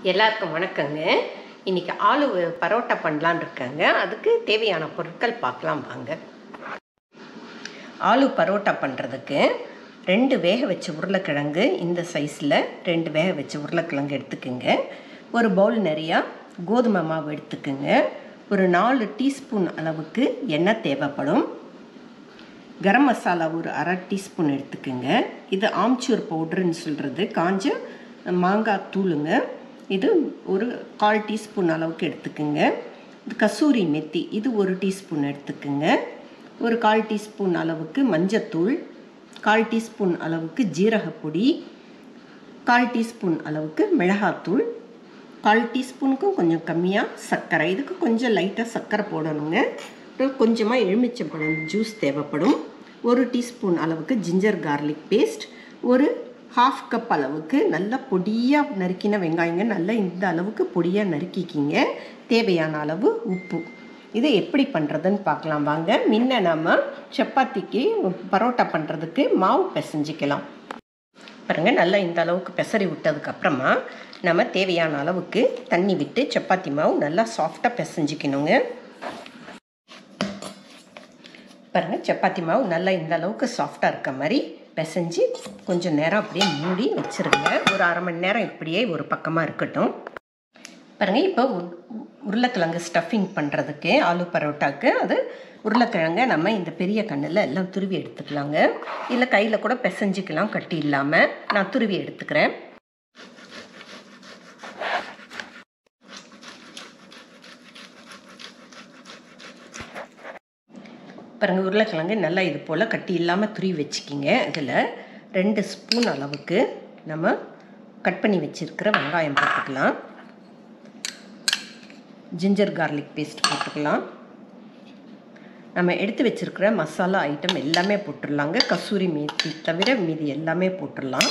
எல்லாருக்கும் வணக்கங்க இன்னைக்கு ஆலு பரோட்டா பண்ணலான்னு இருக்கேங்க அதுக்கு தேவையான பொருட்கள் பார்க்கலாம் வாங்க ஆலு பரோட்டா பண்ணுறதுக்கு ரெண்டு வேக வச்ச உருளைக்கிழங்கு இந்த சைஸில் ரெண்டு வேக வச்ச உருளைக்கிழங்கு எடுத்துக்கோங்க ஒரு பவுல் நிறையா கோதுமை மாவு எடுத்துக்கோங்க ஒரு நாலு டீஸ்பூன் அளவுக்கு எண்ணெய் தேவைப்படும் கரம் மசாலா ஒரு அரை டீஸ்பூன் எடுத்துக்கோங்க இது ஆம்ச்சூர் பவுட்ருன்னு சொல்கிறது காஞ்ச மாங்காய் தூளுங்க இது ஒரு கால் டீஸ்பூன் அளவுக்கு எடுத்துக்கோங்க இது கசூரி மெத்தி இது ஒரு டீஸ்பூன் எடுத்துக்கோங்க ஒரு கால் டீஸ்பூன் அளவுக்கு மஞ்சத்தூள் கால் டீஸ்பூன் அளவுக்கு ஜீரகப்பொடி கால் டீஸ்பூன் அளவுக்கு மிளகாத்தூள் கால் டீஸ்பூனுக்கும் கொஞ்சம் கம்மியாக சர்க்கரை இதுக்கு கொஞ்சம் லைட்டாக சர்க்கரை போடணுங்க அப்புறம் கொஞ்சமாக எலுமிச்சம்பழம் ஜூஸ் தேவைப்படும் ஒரு டீஸ்பூன் அளவுக்கு ஜிஞ்சர் கார்லிக் பேஸ்ட் ஒரு ஹாஃப் கப் அளவுக்கு நல்லா பொடியாக நறுக்கின வெங்காயங்க நல்லா இந்த அளவுக்கு பொடியாக நறுக்கிக்கிங்க தேவையான அளவு உப்பு இதை எப்படி பண்ணுறதுன்னு பார்க்கலாம் வாங்க முன்ன நம்ம சப்பாத்திக்கு பரோட்டா பண்ணுறதுக்கு மாவு பிசைஞ்சிக்கலாம் பாருங்க நல்லா இந்த அளவுக்கு பெசரி விட்டதுக்கு அப்புறமா நம்ம தேவையான அளவுக்கு தண்ணி விட்டு சப்பாத்தி மாவு நல்லா சாஃப்டாக பிசைஞ்சிக்கணுங்க பாருங்க சப்பாத்தி மாவு நல்லா இந்த அளவுக்கு சாஃப்டாக இருக்க மாதிரி பிசைஞ்சு கொஞ்சம் நேரம் அப்படியே மூடி வச்சுருங்க ஒரு அரை மணி நேரம் இப்படியே ஒரு பக்கமாக இருக்கட்டும் பாருங்கள் இப்போ உருளைக்கிழங்கு ஸ்டஃபிங் பண்ணுறதுக்கு ஆலு பரோட்டாக்கு அது உருளைக்கிழங்க நம்ம இந்த பெரிய கண்ணில் எல்லாம் துருவி எடுத்துக்கலாங்க இல்லை கையில் கூட பிசைஞ்சிக்கலாம் கட்டி இல்லாமல் நான் துருவி எடுத்துக்கிறேன் பாருங்க உருளைக்கிழங்கு நல்லா இது போல் கட்டி இல்லாமல் துருவி வச்சுக்கிங்க இதில் ரெண்டு ஸ்பூன் அளவுக்கு நம்ம கட் பண்ணி வச்சுருக்கிற வெங்காயம் போட்டுக்கலாம் ஜிஞ்சர் கார்லிக் பேஸ்ட் போட்டுக்கலாம் நம்ம எடுத்து வச்சுருக்கிற மசாலா ஐட்டம் எல்லாமே போட்டுடலாங்க கசூரி மேத்தி தவிர மீதி எல்லாமே போட்டுடலாம்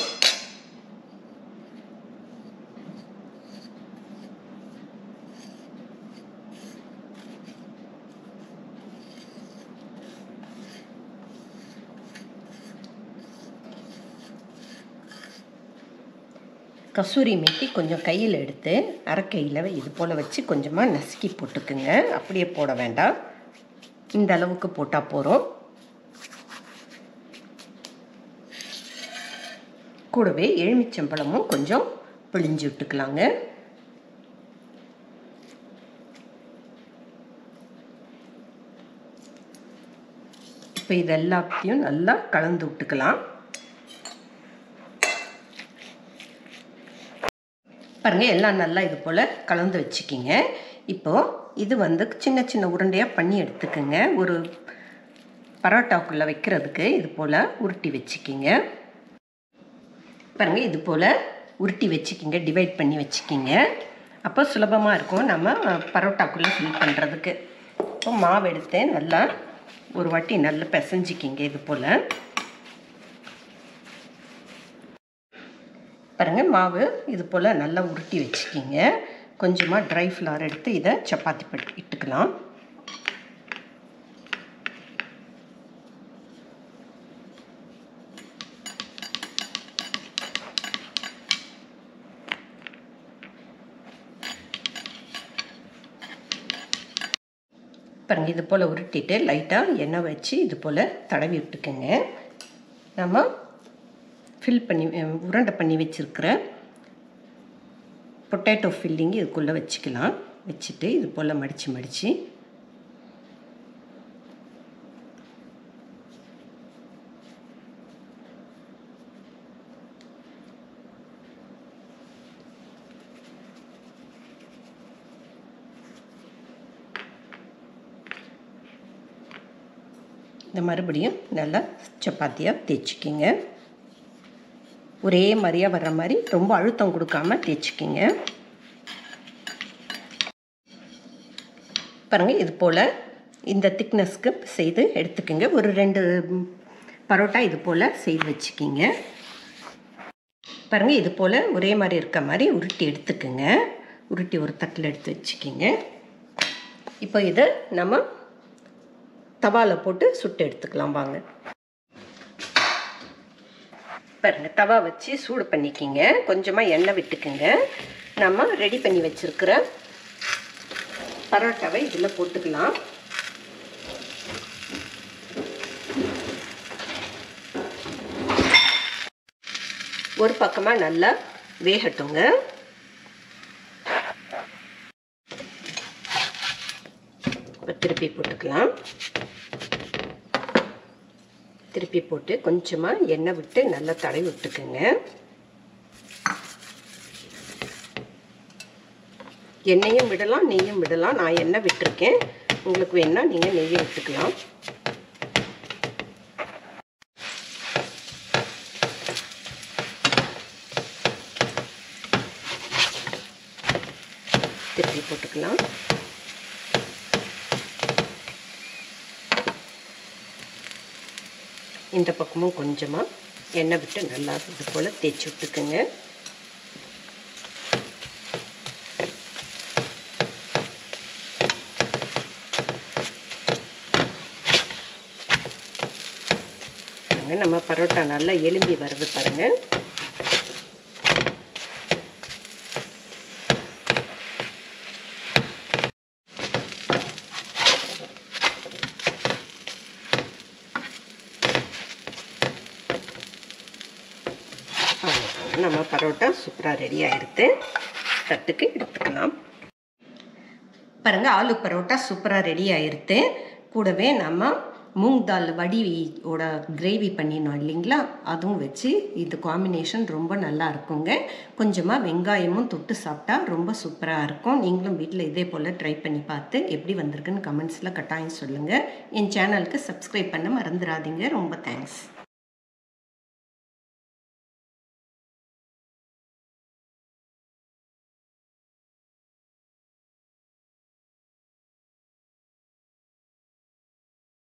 கசூரி மேத்தி கொஞ்சம் கையில் எடுத்து அரைக்கையில் இது போல் வச்சு கொஞ்சமாக நசுக்கி போட்டுக்குங்க அப்படியே போட வேண்டாம் இந்த அளவுக்கு போட்டால் போகிறோம் கூடவே எலுமிச்சம்பழமும் கொஞ்சம் பிழிஞ்சு விட்டுக்கலாங்க இப்போ இது எல்லாத்தையும் நல்லா கலந்து விட்டுக்கலாம் பாருங்கள் எல்லாம் நல்லா இது போல் கலந்து வச்சுக்கிங்க இப்போது இது வந்து சின்ன சின்ன உருண்டையாக பண்ணி எடுத்துக்கோங்க ஒரு பரோட்டாக்குள்ளே வைக்கிறதுக்கு இது போல் உருட்டி வச்சுக்கிங்க பாருங்கள் இது போல் உருட்டி வச்சுக்கிங்க டிவைட் பண்ணி வச்சுக்கிங்க அப்போ சுலபமாக இருக்கும் நம்ம பரோட்டாக்குள்ளே ஃபில் பண்ணுறதுக்கு இப்போ மாவு எடுத்து நல்லா ஒரு வாட்டி நல்லா பிசைஞ்சிக்கிங்க இது போல் பாருங்கள் மாவு இது போல் நல்லா உருட்டி வச்சுக்கிங்க கொஞ்சமாக ட்ரை ஃப்ளவர் எடுத்து இதை சப்பாத்தி பட்டு இட்டுக்கலாம் பாருங்கள் இது போல் உருட்டிட்டு லைட்டாக எண்ணெய் வச்சு இது போல் தடவி விட்டுக்குங்க நம்ம ஃபில் பண்ணி உருண்டை பண்ணி வச்சுருக்கிற பொட்டேட்டோ ஃபில்லிங் இதுக்குள்ளே வச்சுக்கலாம் வச்சுட்டு இது போல் மடித்து மடித்து இந்த மறுபடியும் நல்லா சப்பாத்தியாக தேய்ச்சிக்கிங்க ஒரே மாதிரியாக வர்ற மாதிரி ரொம்ப அழுத்தம் கொடுக்காம தேய்ச்சிக்கிங்க பாருங்கள் இது போல் இந்த திக்னஸ்க்கு செய்து எடுத்துக்கோங்க ஒரு ரெண்டு பரோட்டா இது போல் செய்து வச்சுக்கிங்க பாருங்கள் இது போல் ஒரே மாதிரி இருக்க மாதிரி உருட்டி எடுத்துக்கோங்க உருட்டி ஒரு தட்டில் எடுத்து வச்சுக்கிங்க இப்போ இதை நம்ம தவாவில் போட்டு சுட்டு எடுத்துக்கலாம் வாங்க பாருங்க தவா வச்சு சூடு பண்ணிக்கிங்க கொஞ்சமாக எண்ணெய் விட்டுக்குங்க நம்ம ரெடி பண்ணி வச்சுருக்கிற பரோட்டாவை இதில் போட்டுக்கலாம் ஒரு பக்கமாக நல்லா வேகட்டுங்க திருப்பி போட்டுக்கலாம் திருப்பி போட்டு கொஞ்சமாக எண்ணெய் விட்டு நல்லா தடவி விட்டுக்குங்க எண்ணெயும் விடலாம் நெய்யும் விடலாம் நான் எண்ணெய் விட்டுருக்கேன் உங்களுக்கு வேணால் நீங்கள் நெய்யை விட்டுக்கலாம் திருப்பி போட்டுக்கலாம் இந்த பக்கமும் கொஞ்சமாக எண்ணெய் விட்டு நல்லா இது போல் தேய்ச்சி விட்டுக்குங்க நம்ம பரோட்டா நல்லா எலும்பி வருது பாருங்கள் நம்ம பரோட்டா சூப்பராக ரெடி ஆகிடுது தட்டுக்கு எடுத்துக்கலாம் பாருங்கள் ஆலு பரோட்டா சூப்பராக ரெடி ஆகிடுது கூடவே நம்ம மூங் தால் வடியோட கிரேவி பண்ணினோம் இல்லைங்களா அதுவும் வச்சு இது காம்பினேஷன் ரொம்ப நல்லா இருக்குங்க கொஞ்சமாக வெங்காயமும் தொட்டு சாப்பிட்டா ரொம்ப சூப்பராக இருக்கும் நீங்களும் வீட்டில் இதே போல் ட்ரை பண்ணி பார்த்து எப்படி வந்திருக்குன்னு கமெண்ட்ஸில் கட்டாயம் சொல்லுங்கள் என் சேனலுக்கு சப்ஸ்கிரைப் பண்ண மறந்துடாதீங்க ரொம்ப தேங்க்ஸ்